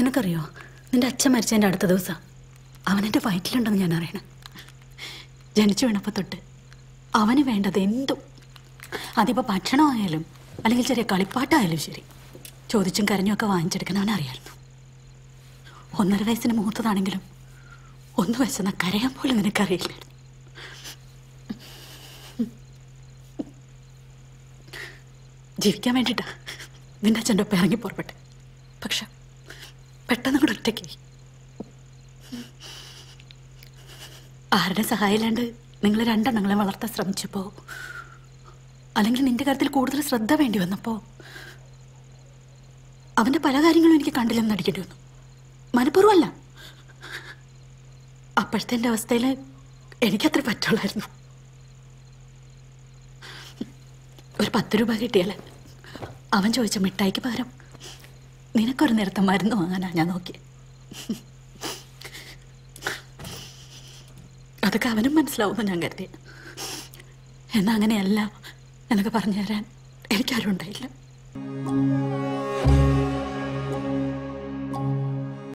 നിനക്കറിയോ നിന്റെ അച്ഛൻ മരിച്ചതിൻ്റെ അടുത്ത ദിവസം അവനെൻ്റെ വയറ്റിലുണ്ടെന്ന് ഞാൻ അറിയണം ജനിച്ചു വീണപ്പോൾ തൊട്ട് അവന് വേണ്ടത് എന്തും അതിപ്പോൾ ഭക്ഷണമായാലും അല്ലെങ്കിൽ ചെറിയ കളിപ്പാട്ടായാലും ശരി ചോദിച്ചും കരഞ്ഞുമൊക്കെ വാങ്ങിച്ചെടുക്കാൻ അവനറിയായിരുന്നു ഒന്നര വയസ്സിന് മൂത്തതാണെങ്കിലും ഒന്ന് വയസ്സെന്ന കരയാൻ പോലും നിനക്കറിയില്ല ജീവിക്കാൻ വേണ്ടിയിട്ടാ നിന്റെ അച്ഛൻ്റെ ഒപ്പം ഇറങ്ങി പുറപ്പെട്ടെ പക്ഷെ പെട്ടെന്ന് കൂടെ ഒറ്റയ്ക്ക് ആരുടെ സഹായമില്ലാണ്ട് നിങ്ങൾ രണ്ടെണ്ണങ്ങളെ വളർത്താൻ ശ്രമിച്ചപ്പോൾ അല്ലെങ്കിൽ നിന്റെ കാര്യത്തിൽ കൂടുതൽ ശ്രദ്ധ വേണ്ടി വന്നപ്പോൾ അവൻ്റെ പല കാര്യങ്ങളും എനിക്ക് കണ്ടില്ലെന്ന് നടിക്കേണ്ടി വന്നു മനഃപൂർവ്വമല്ല അപ്പോഴത്തെ എൻ്റെ അവസ്ഥയിൽ എനിക്കത്ര പറ്റുള്ളായിരുന്നു ഒരു പത്ത് രൂപ കിട്ടിയാൽ അവൻ ചോദിച്ച മിഠായിക്ക് പകരം നിനക്കൊരു നേരത്തെ മരുന്ന് വാങ്ങാനാ ഞാൻ നോക്കി അതൊക്കെ അവനും മനസ്സിലാവുമെന്ന് ഞാൻ കരുതി എന്നാൽ അങ്ങനെയല്ല എന്നൊക്കെ പറഞ്ഞു തരാൻ എനിക്കാരും ഉണ്ടായില്ല